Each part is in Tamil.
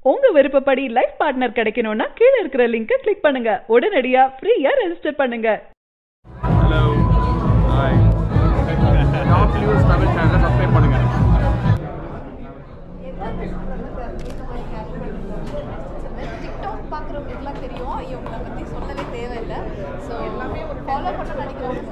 உங்க விருப்பப்படி லைஃப் பார்ட்னர் கிடைக்கணும்னா கீழே இருக்கிற லிங்கை கிளிக் பண்ணுங்க உடனடியா ஃப்ரீயா ரெஜிஸ்டர் பண்ணுங்க hello hi top news Tamil சேனலை சப்ஸ்கிரைப் பண்ணுங்கள் டிக்டாக் பார்க்குறவங்களுக்குலாம் தெரியும் இவங்களை பற்றி சொல்லவே தேவையில்லை ஸோ எல்லாமே ஒரு ஃபாலோ பண்ண நினைக்கிறவங்க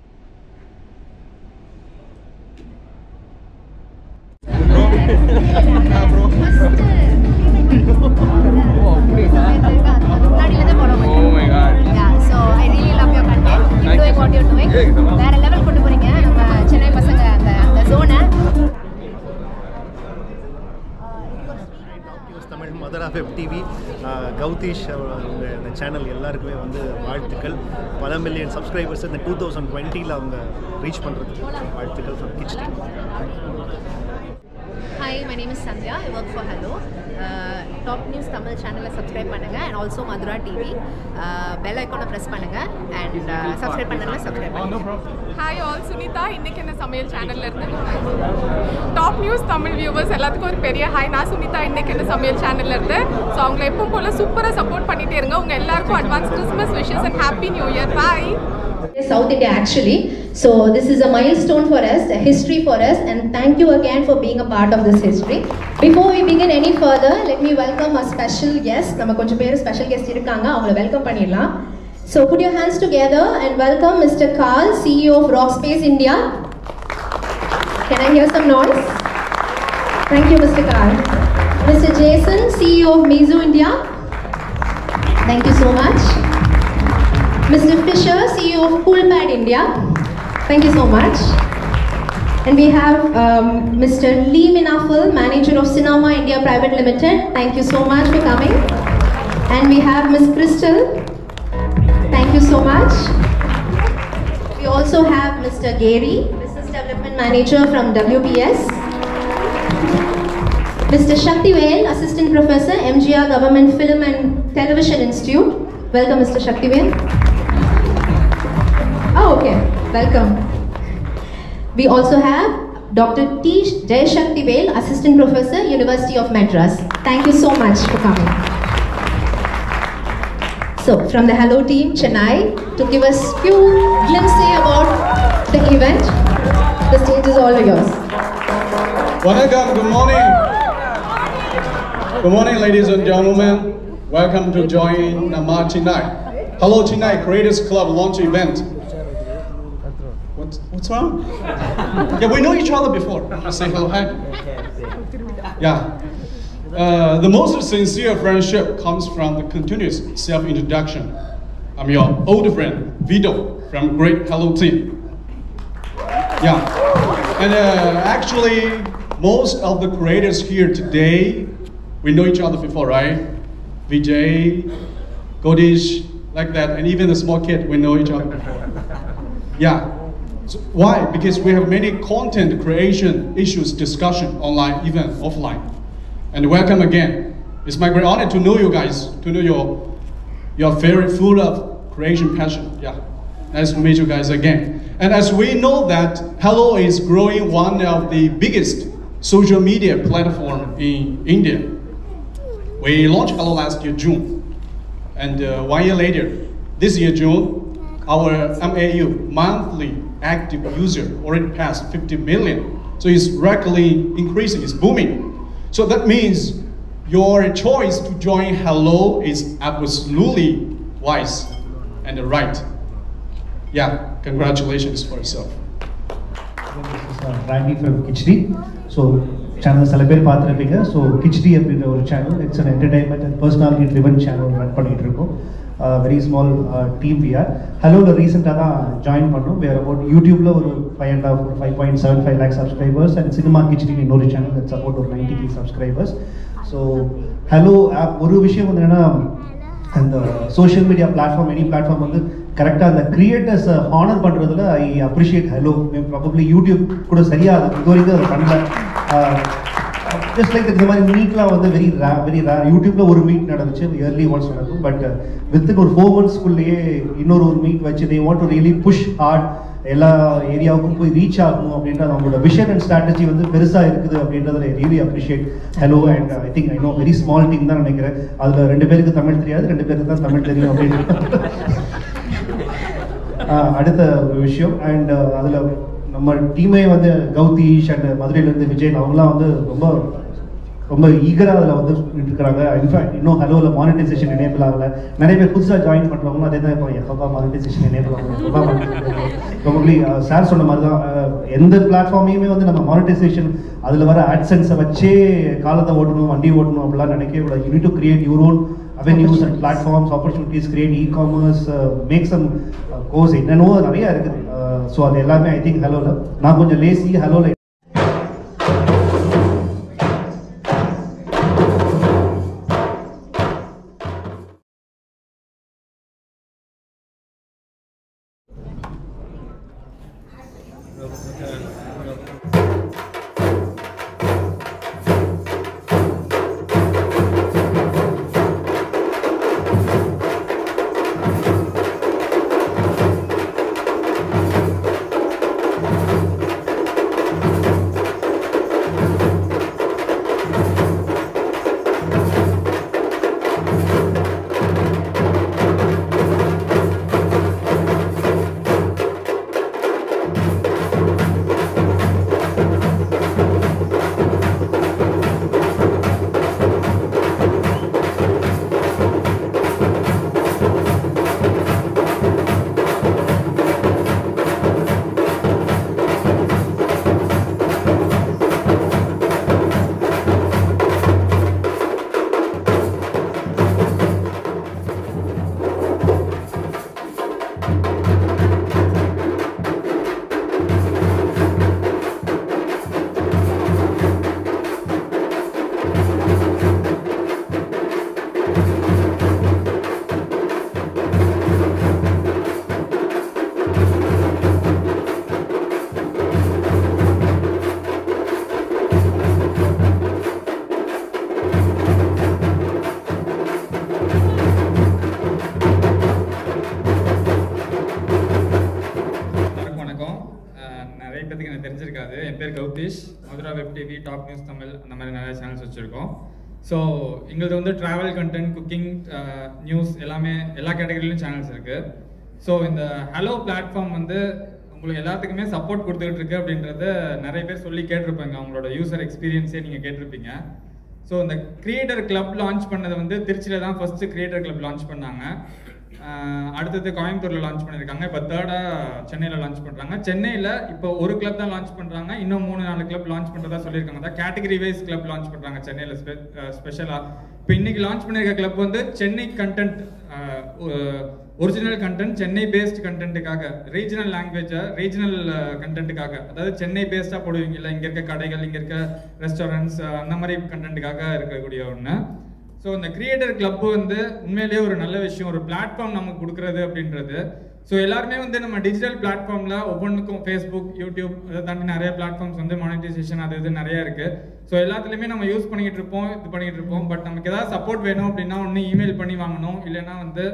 முன்னாடிலேருந்து follow Oh my God. Yeah, so I really love your content. Keep Thank you doing so what you're doing. Yeah, it's amazing. வேற லெவல் கொண்டு போறீங்க நம்ம சென்னை பசங்க அந்த அந்த ஜோனை news Tamil mother of TV Gowtheesh அவங்க இந்த சேனல் எல்லாருக்குமே வந்து வாழ்த்துக்கள் பல மில்லியன் சப்ஸ்கிரைபர்ஸ் இந்த டூ தௌசண்ட் டுவெண்ட்டியில் அவங்க ரீச் பண்ணுறதுக்கு வாழ்த்துக்கள் ஃப்ரம் கிச் team hi my name is Sandhya I work for Helo top news Tamil சேனலை சப்ஸ்கிரைப் பண்ணுங்க and also Madhura TV bell ஐக்கானை ப்ரெஸ் பண்ணுங்க அண்ட் சப்ஸ்கிரைப் பண்ணுங்க சப்ஸ்கிரைப் பண்ணுங்க ஹாய் ஆல் சுனிதா இன்னைக்கு என்ன சமையல் சேனல்ல இருந்து டாப் நியூஸ் தமிழ் வியூவர்ஸ் எல்லாத்துக்கும் ஒரு பெரிய ஹாய் நான் சுனிதா இன்னைக்கு என்ன சமையல் சேனல்ல இருந்து ஸோ அவங்களை எப்பவும் போல சூப்பராக சப்போர்ட் பண்ணிட்டே இருங்க உங்க எல்லாருக்கும் advance Christmas wishes and happy new year bye South India actually. So this is a milestone for us, a history for us, and thank you again for being a part of this history. Before we begin any further, let me welcome a special guest. நம்ம கொஞ்சம் பேர் ஸ்பெஷல் கெஸ்ட் இருக்காங்க அவங்கள வெல்கம் பண்ணிடலாம் So put your hands together and welcome Mr. Carl, CEO of Rockspace India. Can I hear some noise? Thank you, Mr. Carl. Mr. Jason, CEO of Mizu India. Thank you so much. Mr. Fisher, CEO of Poolpad India. Thank you so much. And we have um, Mr. Lee Minafal, Manager of Cinema India Private Limited. Thank you so much for coming. And we have Ms. Crystal. Thank you so much. We also have Mr. Gary, Business Development Manager from WPS. Mr. Shaktivel, Assistant Professor, MGR Government Film and Television Institute. Welcome, Mr. Shaktivel. Oh, okay. Welcome. We also have Dr. T. Jayashaktivel, Assistant Professor, University of Madras. Thank you so much for coming. So, from the Hello team, Chennai, to give us few glimpses about the event, the stage is all yours. Welcome, good morning. Good morning, ladies and gentlemen. Welcome to join Nama Chennai. Hello Chennai Creators Club launch event. What, what's wrong? yeah, we know each other before. Say hello, hi. Yeah. Uh, the most sincere friendship comes from the continuous self-introduction. I'm your old friend, Vito, from Great Hello Team. Yeah. And uh, actually, most of the creators here today, we know each other before, right? Vijay, Godish, like that, and even the small kid, we know each other before. Yeah. So why? Because we have many content creation issues discussion online, even offline. And welcome again. It's my great honor to know you guys, to know your you're very full of creation passion. Yeah. Nice to meet you guys again. And as we know that Hello is growing one of the biggest social media platform in India. We launched Hello last year, June. And uh, one year later, this year, June, our MAU, monthly active user, already passed 50 million. So it's rapidly increasing, it's booming. So that means your choice to join Hello is absolutely wise and right. Yeah, congratulations for yourself. Randy from Khichdi so channel சில பேர் பார்த்துருப்பீங்க ஸோ கிச்டி அப்படின்ற ஒரு channel it's an entertainment and personality driven channel run பண்ணிகிட்டு இருக்கோம் வெரி ஸ்மால் டீம் விஆர் ஹலோவில் ரீசெண்டாக தான் ஜாயின் பண்ணோம் வேறு அபவுட் யூடியூப்பில் ஒரு ஃபைவ் அண்ட் ஆஃப் ஒரு five point seven five lakh subscribers and cinema கிச்டின்னு இன்னொரு சேனல் தட் சப்போர்ட் ஒரு ninety K subscribers so Helo app ஒரு விஷயம் வந்து என்னன்னா அந்த social media platform any platform வந்து கரெக்டாக அந்த கிரியேட்டர்ஸை ஹானர் பண்ணுறதுல I appreciate Helo probably YouTube கூட சரியாக அது இது வரைக்கும் அதை பண்ணல ஜஸ்ட் லைக் இந்த மாதிரி மீட்லாம் வந்து வெரி ரே வெரி ரே யூடியூப்ல ஒரு மீட் நடந்துச்சு இயர்லி ஒன்ஸ் நடக்கும் பட் வித்தின் ஒரு ஃபோர் மந்த்ஸ்க்குள்ளேயே இன்னொரு ஒரு மீட் வச்சு they want to really push hard எல்லா ஏரியாவுக்கும் போய் ரீச் ஆகணும் அப்படின்ற அவங்களோட விஷன் அண்ட் ஸ்ட்ராட்டஜி வந்து பெருசாக இருக்குது அப்படின்றத really appreciate Helo and I think I know very small team தான் நினைக்கிறேன் அதில் ரெண்டு பேருக்கு தமிழ் தெரியாது ரெண்டு பேருக்கு தான் தமிழ் தெரியும் அப்படின்னு ஆஹ் அடுத்த ஒரு விஷயம் அண்ட் அதில் நம்ம டீமே வந்து கௌதீஷ் அண்ட் மதுரையிலேருந்து விஜய் அவங்களாம் வந்து ரொம்ப ரொம்ப ஈகராக அதில் வந்து இருக்கிறாங்க இன்ஃபேக்ட் இன்னும் ஹலோவில் மானிட்டைசேஷன் எனேபிள் ஆகல நிறைய பேர் புதுசாக ஜாயின் பண்ணுறவங்களும் அதே தான் இப்போ எப்பப்பா மானிட்டைசேஷன் எனேபிள் ஆகும் எப்பப்பா ப்ராபப்ளி சார் சொன்ன மாதிரி தான் அஹ், எந்த பிளாட்ஃபார்மையுமே வந்து நம்ம மானிட்டைசேஷன் அதில் வர ஆட்சன்ஸை வச்சே காலத்தை ஓட்டணும் வண்டி ஓட்டணும் அப்படிலாம் நினைக்கவே கூடாது you to create your own avenues and platforms, opportunities, create e-commerce, uh, make some uh, course என்னென்னவோ நிறைய இருக்குது ஸோ அது எல்லாமே ஐ திங்க் ஹலோவில் நான் கொஞ்சம் லேசி ஹலோவில் எல்லாருக்கும் வணக்கம் அஹ் நிறைய பேத்துக்கு எனக்கு தெரிஞ்சிருக்காது என் பேர் Gowtheesh Madhura web TV top news Tamil அந்த மாதிரி நிறைய சேனல்ஸ் வச்சுருக்கோம் ஸோ எங்களது வந்து ட்ராவல் கண்டென்ட் குக்கிங் நியூஸ் எல்லாமே எல்லா கேட்டகரியிலும் சேனல்ஸ் இருக்குது ஸோ இந்த ஹலோ பிளாட்ஃபார்ம் வந்து உங்களுக்கு எல்லாத்துக்குமே சப்போர்ட் கொடுத்துக்கிட்டு இருக்கு அப்படின்றத நிறைய பேர் சொல்லி கேட்டிருப்பாங்க அவங்களோட யூசர் எக்ஸ்பீரியன்ஸே நீங்கள் கேட்டிருப்பீங்க ஸோ இந்த கிரியேட்டர் கிளப் லான்ச் பண்ணது வந்து திருச்சியில் தான் ஃபர்ஸ்ட் கிரியேட்டர் கிளப் லான்ச் பண்ணாங்க ஆஹ் அடுத்தது கோயம்புத்தூர்ல லான்ச் பண்ணிருக்காங்க இப்போ தேர்டா சென்னையில லான்ச் பண்றாங்க சென்னையில இப்போ ஒரு கிளப் தான் லான்ச் பண்றாங்க இன்னும் மூணு நாலு கிளப் லான்ச் பண்றதா சொல்லியிருக்காங்க அதான் கேட்டகரி வைஸ் கிளப் லான்ச் பண்றாங்க சென்னையில ஸ்பெஷலா இப்போ இன்னைக்கு லான்ச் பண்ணிருக்க கிளப் வந்து Chennai content original content Chennai based கண்டென்ட்டுக்காக ரீஜனல் லாங்குவேஜை ரீஜனல் கண்டென்ட்டுக்காக அதாவது சென்னை பேஸ்டா போடுவீங்கல்ல இங்க இருக்க கடைகள் இங்க இருக்க ரெஸ்டாரண்ட்ஸ் அந்த மாதிரி கண்டென்ட்டுக்காக இருக்கக்கூடிய ஒன்று ஸோ இந்த கிரியேட்டர் கிளப் வந்து உண்மையிலேயே ஒரு நல்ல விஷயம் ஒரு பிளாட்ஃபார்ம் நமக்கு கொடுக்குறது அப்படின்றது ஸோ எல்லாருமே வந்து நம்ம டிஜிட்டல் பிளாட்ஃபார்ம்ல ஒவ்வொன்றுக்கும் ஃபேஸ்புக் யூடியூப் அதை தாண்டி நிறைய பிளாட்ஃபார்ம்ஸ் வந்து மானிட்டைசேஷன் அது இது நிறைய இருக்கு ஸோ எல்லாத்துலேயுமே நம்ம யூஸ் பண்ணிக்கிட்டு இருப்போம் இது பண்ணிக்கிட்டு இருப்போம் பட் நமக்கு ஏதாவது சப்போர்ட் வேணும் அப்படின்னா ஒன்று இமெயில் பண்ணி வாங்கணும் இல்லைன்னா வந்து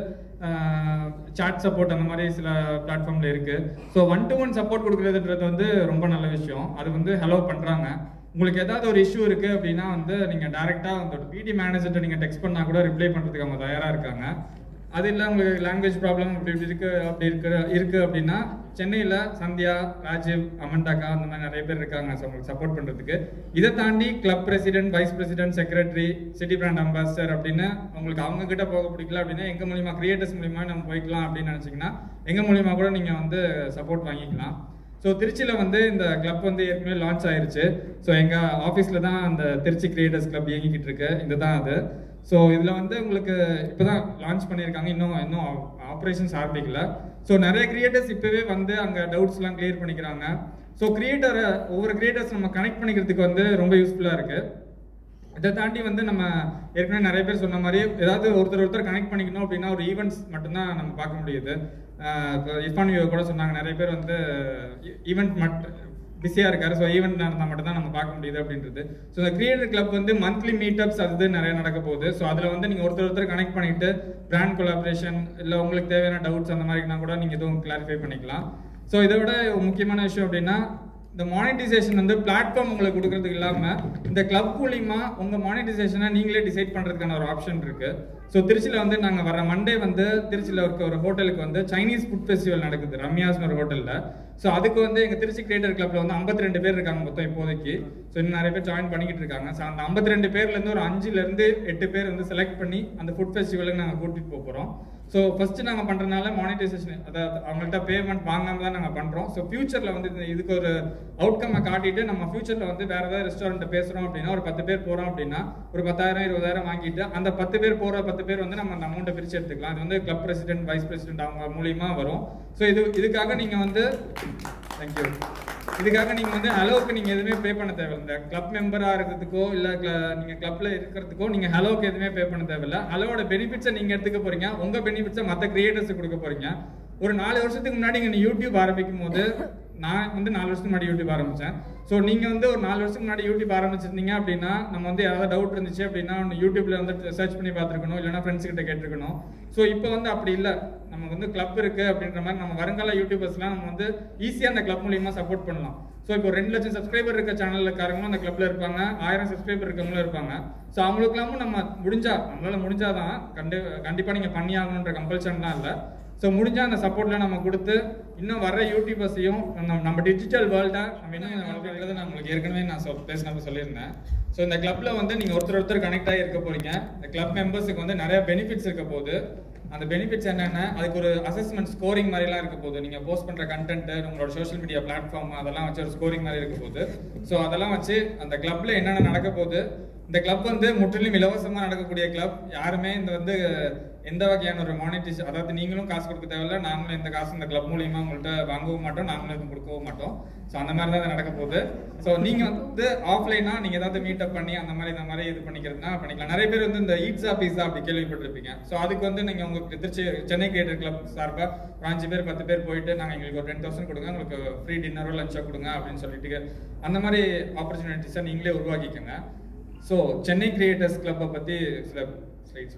சாட் சப்போர்ட் அந்த மாதிரி சில பிளாட்ஃபார்ம்ல இருக்கு so one to one support கொடுக்குறதுன்றது வந்து ரொம்ப நல்ல விஷயம் அது வந்து ஹலோ பண்றாங்க உங்களுக்கு ஏதாவது ஒரு இஷ்யூ இருக்கு அப்படின்னா வந்து நீங்க டைரக்டா அந்த பிடி மேனேஜர்கிட்ட நீங்க டெக்ஸ்ட் பண்ணா கூட ரிப்ளை பண்றதுக்கு அவங்க தயாரா இருக்காங்க அது இல்லை உங்களுக்கு லாங்குவேஜ் ப்ராப்ளம் அப்படி இப்படி இருக்கு அப்படி இருக்கிற இருக்கு அப்படின்னா சென்னையில் சந்தியா ராஜீவ் அமண்டாக்கா அந்த மாதிரி நிறைய பேர் இருக்காங்க ஸோ உங்களுக்கு சப்போர்ட் பண்ணுறதுக்கு இதை தாண்டி club president vice president secretary city brand ambassador அப்படின்னு உங்களுக்கு அவங்க கிட்ட போக பிடிக்கல அப்படின்னா எங்க மூலியமா கிரியேட்டர்ஸ் மூலியமா நம்ம போய்க்கலாம் அப்படின்னு நினைச்சீங்கன்னா எங்க மூலியமா கூட நீங்க வந்து சப்போர்ட் வாங்கிக்கலாம் ஸோ திருச்சியில் வந்து இந்த கிளப் வந்து ஏற்கனவே லான்ச் ஆயிருச்சு ஸோ எங்கள் ஆஃபீஸில் தான் அந்த திருச்சி கிரியேட்டர்ஸ் கிளப் இயங்கிக்கிட்டு இருக்கு இதுதான் அது ஸோ இதில் வந்து உங்களுக்கு இப்போ தான் லான்ச் பண்ணியிருக்காங்க இன்னும் இன்னும் ஆப்ரேஷன்ஸ் ஆரம்பிக்கல ஸோ நிறைய கிரியேட்டர்ஸ் இப்போவே வந்து அங்கே டவுட்ஸ்லாம் கிளியர் பண்ணிக்கிறாங்க ஸோ கிரியேட்டரை ஒவ்வொரு கிரியேட்டர்ஸ் நம்ம கனெக்ட் பண்ணிக்கிறதுக்கு வந்து ரொம்ப யூஸ்ஃபுல்லாக இருக்குது இதை தாண்டி வந்து நம்ம ஏற்கனவே நிறைய பேர் சொன்ன மாதிரி ஏதாவது ஒருத்தர் ஒருத்தர் கனெக்ட் பண்ணிக்கணும் அப்படின்னா ஒரு ஈவெண்ட்ஸ் மட்டும்தான் நம்ம பார்க்க முடியுது ஆஹ் இப்போ இர்ஃபான் வியூ கூட சொன்னாங்க நிறைய பேர் வந்து ஈவெண்ட் மட்டும் பிஸியாக இருக்காரு ஸோ ஈவெண்ட் நடந்தால் மட்டும் தான் நம்ம பார்க்க முடியுது அப்படின்றது ஸோ இந்த கிரியேட்டர் கிளப் வந்து மந்த்லி மீட்டப்ஸ் அது இது நிறைய நடக்க போகுது ஸோ அதில் வந்து நீங்கள் ஒருத்தர் ஒருத்தர் கனெக்ட் பண்ணிட்டு பிராண்ட் கொலாபரேஷன் இல்லை உங்களுக்கு தேவையான டவுட்ஸ் அந்த மாதிரினா கூட நீங்கள் எதுவும் கிளாரிஃபை பண்ணிக்கலாம் ஸோ இதை விட ஒரு முக்கியமான விஷயம் அப்படின்னா இந்த மானிட்டைசேஷன் வந்து பிளாட்ஃபார்ம் உங்களுக்கு கொடுக்கறதுக்கு இல்லாமல் இந்த கிளப் மூலியமா உங்கள் மானிட்டைசேஷனை நீங்களே டிசைட் பண்ணுறதுக்கான ஒரு ஆப்ஷன் இருக்கு ஸோ திருச்சியில் வந்து நாங்கள் வர மண்டே வந்து திருச்சியில் இருக்க ஒரு ஹோட்டலுக்கு வந்து சைனீஸ் ஃபுட் ஃபெஸ்டிவல் நடக்குது ரம்யாஸ்னு ஒரு ஹோட்டலில் ஸோ அதுக்கு வந்து எங்கள் திருச்சி கிரியேட்டர் கிளப்ல வந்து 52 ரெண்டு பேர் இருக்காங்க மொத்தம் இப்போதைக்கு ஸோ இன்னும் நிறைய பேர் ஜாயின் பண்ணிக்கிட்டு இருக்காங்க ஸோ அந்த 52 ரெண்டு பேர்லேருந்து ஒரு அஞ்சுலேருந்து எட்டு பேர் வந்து செலக்ட் பண்ணி அந்த ஃபுட் ஃபெஸ்டிவலுக்கு நாங்கள் கூட்டிகிட்டு போக போகிறோம் ஸோ ஃபர்ஸ்ட் நாங்கள் பண்ணுறதுனால மானிட்டைசேஷன் அதாவது அவங்கள்ட்ட பேமெண்ட் வாங்காம தான் நாங்கள் பண்ணுறோம் ஸோ ஃபியூச்சரில் வந்து இந்த- இதுக்கு ஒரு அவுட்கம்மை காட்டிட்டு நம்ம ஃபியூச்சரில் வந்து வேற ஏதாவது ரெஸ்டாரண்ட் பேசுகிறோம் அப்படின்னா ஒரு பத்து பேர் போகிறோம் அப்படின்னா ஒரு பத்தாயிரம் இருபதாயிரம் வாங்கிட்டு அந்த பத்து பேர் போகிற பத்து பேர் வந்து நம்ம அந்த அமௌண்ட்டை பிரித்து எடுத்துக்கலாம் அது வந்து கிளப் பிரசிடென்ட் வைஸ் பிரசிடென்ட் அவங்க மூலியமா வரும் ஸோ இது இதுக்காக நீங்கள் வந்து தேங்க்யூ இதுக்காக நீங்கள் வந்து ஹலோவுக்கு நீங்கள் எதுவுமே பே பண்ண தேவையில்லை கிளப் மெம்பராக இருக்கிறதுக்கோ இல்லை நீங்கள் கிளப்பில் இருக்கிறதுக்கோ நீங்கள் ஹலோவுக்கு எதுவுமே பே பண்ண தேவையில்லை ஹலோவோட பெனிஃபிட்ஸை நீங்கள் எடுத்துக்க போறீங்க உங்கள் பெனிஃபிட்ஸை மற்ற கிரியேட்டர்ஸுக்கு கொடுக்க போறீங்க ஒரு நாலு வருஷத்துக்கு முன்னாடி இங்கே யூடியூப் ஆரம்பிக்கும் போது நான் வந்து நாலு வருஷத்துக்கு முன்னாடி யூடியூப் ஆரம்பித்தேன் ஸோ நீங்கள் வந்து ஒரு நாலு வருஷத்துக்கு முன்னாடி யூடியூப் ஆரம்பிச்சிருந்தீங்க அப்படின்னா நம்ம வந்து ஏதாவது டவுட் இருந்துச்சு அப்படின்னா யூடியூப்ல வந்து சர்ச் பண்ணி பார்த்துருக்கணும் இல்லைன்னா ஃப்ரெண்ட்ஸ் கிட்ட கேட்டிருக்கணும் ஸோ இப்போ வந்து அப்படி இல்லை நமக்கு வந்து கிளப் இருக்கு அப்படின்ற மாதிரி நம்ம வருங்கால யூடியூபர்ஸ்லாம் நம்ம வந்து ஈஸியாக அந்த கிளப் மூலியமா சப்போர்ட் பண்ணலாம் ஸோ இப்போ ரெண்டு லட்சம் சப்ஸ்கிரைபர் இருக்க சேனலுக்காரங்களும் அந்த கிளப்ல இருப்பாங்க ஆயிரம் சப்ஸ்கிரைபர் இருக்கவங்களும் இருப்பாங்க ஸோ அவங்களுக்குலாமும் நம்ம முடிஞ்சா நம்மளால முடிஞ்சாதான் கண்டி கண்டிப்பாக நீங்கள் பண்ணி ஆகணுன்ற கம்பல்ஷன்லாம் இல்லை ஸோ முடிஞ்சா அந்த சப்போர்ட்ல நம்ம கொடுத்து இன்னும் வர யூடியூபர்ஸையும் நம்ம நம்ம டிஜிட்டல் வேர்ல்டை நம்ம இன்னும் கொஞ்சம் வளர்க்கறது நான் உங்களுக்கு ஏற்கனவே நான் சொல் பேசினப்ப சொல்லியிருந்தேன் ஸோ இந்த கிளப்ல வந்து நீங்க ஒருத்தர் ஒருத்தர் கனெக்ட் ஆகி இருக்க போறீங்க இந்த கிளப் மெம்பர்ஸுக்கு வந்து நிறைய பெனிஃபிட்ஸ் இருக்க போகுது அந்த பெனிஃபிட்ஸ் என்னென்ன அதுக்கு ஒரு அசஸ்மெண்ட் ஸ்கோரிங் மாதிரிலாம் இருக்க போகுது நீங்க போஸ்ட் பண்ற கண்டென்ட் உங்களோட சோஷியல் மீடியா பிளாட்ஃபார்ம் அதெல்லாம் வச்சு ஒரு ஸ்கோரிங் மாதிரி இருக்க போகுது ஸோ அதெல்லாம் வச்சு அந்த கிளப்ல என்னென்ன நடக்க போகுது இந்த கிளப் வந்து முற்றிலும் இலவசமா நடக்கக்கூடிய கிளப் யாருமே இந்த வந்து எந்த வகையான ஒரு மானிட்டேஷன் அதாவது நீங்களும் காசு கொடுக்க தேவையில்ல நாங்களும் எந்த காசு இந்த கிளப் மூலியமா உங்கள்கிட்ட வாங்கவும் மாட்டோம் நாங்களும் எதுவும் கொடுக்கவும் மாட்டோம் ஸோ அந்த மாதிரி தான் இது நடக்க போகுது ஸோ நீங்க வந்து ஆஃப்லைனா நீங்க ஏதாவது மீட் அப் பண்ணி அந்த மாதிரி இந்த மாதிரி இது பண்ணிக்கிறதுனா பண்ணிக்கலாம் நிறைய பேர் வந்து இந்த ஈட்ஸா பீஸா அப்படி கேள்விப்பட்டிருப்பீங்க ஸோ அதுக்கு வந்து நீங்க உங்களுக்கு திருச்சி சென்னை கிரியேட்டர் கிளப் சார்பா ஒரு அஞ்சு பேர் பத்து பேர் போயிட்டு நாங்க எங்களுக்கு ஒரு டென் தௌசண்ட் கொடுங்க உங்களுக்கு ஃப்ரீ டின்னரோ லஞ்சோ கொடுங்க அப்படின்னு சொல்லிட்டு அந்த மாதிரி ஆப்பர்ச்சுனிட்டிஸை நீங்களே உருவாக்கிக்கோங்க ஸோ சென்னை கிரியேட்டர்ஸ் கிளப்பை பத்தி சில ஸ்லைட்ஸ்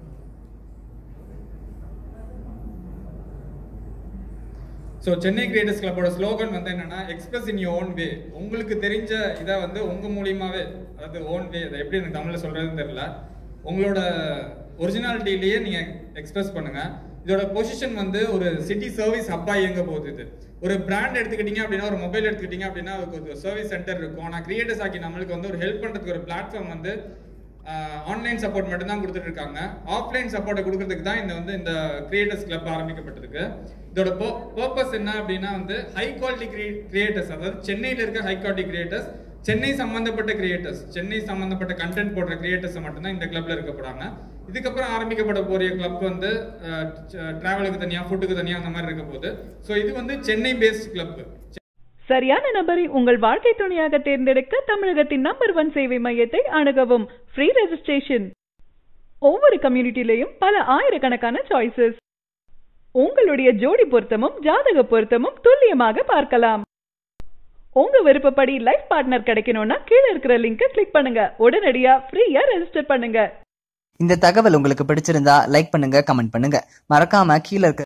ஸோ சென்னை கிரியேட்டர்ஸ் கிளப்போட ஸ்லோகன் வந்து என்னன்னா எக்ஸ்பிரஸ் இன் ஓன் வே உங்களுக்கு தெரிஞ்ச இதை வந்து உங்க மூலியமாவே அதாவது ஓன் வே அதை எப்படி எனக்கு தமிழ்ல சொல்றதுன்னு தெரியல உங்களோட ஒரிஜினாலிட்டிலேயே நீங்க எக்ஸ்பிரஸ் பண்ணுங்க இதோட பொசிஷன் வந்து ஒரு சிட்டி சர்வீஸ் ஹப்பா இயங்க போகுது இது ஒரு பிராண்ட் எடுத்துக்கிட்டீங்க அப்படின்னா ஒரு மொபைல் எடுத்துக்கிட்டீங்க அப்படின்னா அதுக்கு ஒரு சர்வீஸ் சென்டர் இருக்கும் ஆனால் கிரியேட்டர்ஸ் ஆக்கி நம்மளுக்கு வந்து ஒரு ஹெல்ப் பண்றதுக்கு ஒரு பிளாட்ஃபார்ம் வந்து ஆன்லைன் சப்போர்ட் மட்டும் தான் கொடுத்துட்டு இருக்காங்க ஆஃப்லைன் சப்போர்ட்டை கொடுக்கறதுக்கு தான் இந்த வந்து இந்த கிரியேட்டர்ஸ் கிளப் ஆரம்பிக்கப்பட்டிருக்கு இதோட பர்பஸ் என்ன அப்படின்னா வந்து ஹை குவாலிட்டி கிரியேட்டர்ஸ் அதாவது சென்னையில் இருக்க ஹை குவாலிட்டி கிரியேட்டர்ஸ் சென்னை சம்பந்தப்பட்ட கிரியேட்டர்ஸ் சென்னை சம்பந்தப்பட்ட கண்டென்ட் போடுற கிரியேட்டர்ஸ் மட்டும்தான் இந்த கிளப்ல இருக்க போறாங்க இதுக்கப்புறம் ஆரம்பிக்கப்பட போறிய கிளப் வந்து டிராவலுக்கு தனியா ஃபுட்டுக்கு தனியா அந்த மாதிரி இருக்க போகுது ஸோ இது வந்து சென்னை பேஸ்ட் கிளப் சரியான நபரை உங்கள் வாழ்க்கை துணையாக தேர்ந்தெடுக்க தமிழகத்தின் நம்பர் ஒன் சேவை மையத்தை அணுகவும் ஃப்ரீ ரெஜிஸ்ட்ரேஷன் ஒவ்வொரு கம்யூனிட்டிலையும் பல ஆயிரக்கணக்கான சாய்ஸஸ் உங்களுடைய ஜோடி பொருத்தமும் ஜாதக பொருத்தமும் துல்லியமாக பார்க்கலாம் உங்க விருப்பப்படி லைஃப் பார்ட்னர் கிடைக்கணும்னா கீழே இருக்கிற லிங்கை கிளிக் பண்ணுங்க உடனடியா ஃப்ரீயா ரெஜிஸ்டர் பண்ணுங்க இந்த தகவல் உங்களுக்கு பிடிச்சிருந்தா லைக் பண்ணுங்க கமெண்ட் பண்ணுங்க மறக்காம கீழே இருக்க